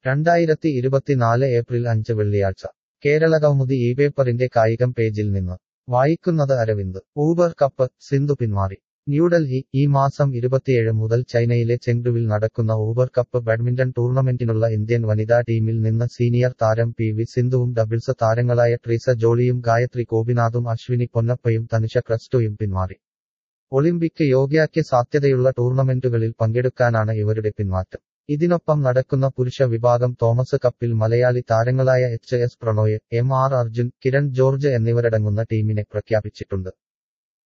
രണ്ടായിരത്തി ഇരുപത്തിനാല് ഏപ്രിൽ അഞ്ച് വെള്ളിയാഴ്ച കേരളകൗമുദി ഈ പേപ്പറിന്റെ കായികം പേജിൽ നിന്ന് വായിക്കുന്നത് അരവിന്ദ് ഊബർ കപ്പ് സിന്ധു പിന്മാറി ന്യൂഡൽഹി ഈ മാസം ഇരുപത്തിയേഴ് മുതൽ ചൈനയിലെ ചെങ്ഡുവിൽ നടക്കുന്ന ഊബർ കപ്പ് ബാഡ്മിന്റൺ ടൂർണമെന്റിനുള്ള ഇന്ത്യൻ വനിതാ ടീമിൽ നിന്ന് സീനിയർ താരം പി വി സിന്ധുവും ഡബിൾസ് താരങ്ങളായ ട്രീസ ജോളിയും ഗായത്രി ഗോപിനാഥും അശ്വിനി പൊന്നപ്പയും തനുഷ ക്രസ്റ്റോയും പിന്മാറി ഒളിമ്പിക് യോഗ്യയ്ക്ക് സാധ്യതയുള്ള ടൂർണമെന്റുകളിൽ പങ്കെടുക്കാനാണ് ഇവരുടെ പിന്മാറ്റം ഇതിനൊപ്പം നടക്കുന്ന പുരുഷ വിഭാഗം തോമസ് കപ്പിൽ മലയാളി താരങ്ങളായ H S Prannoy M R Arjun Kiran George എന്നിവരടങ്ങുന്ന ടീമിനെ പ്രഖ്യാപിച്ചിട്ടുണ്ട്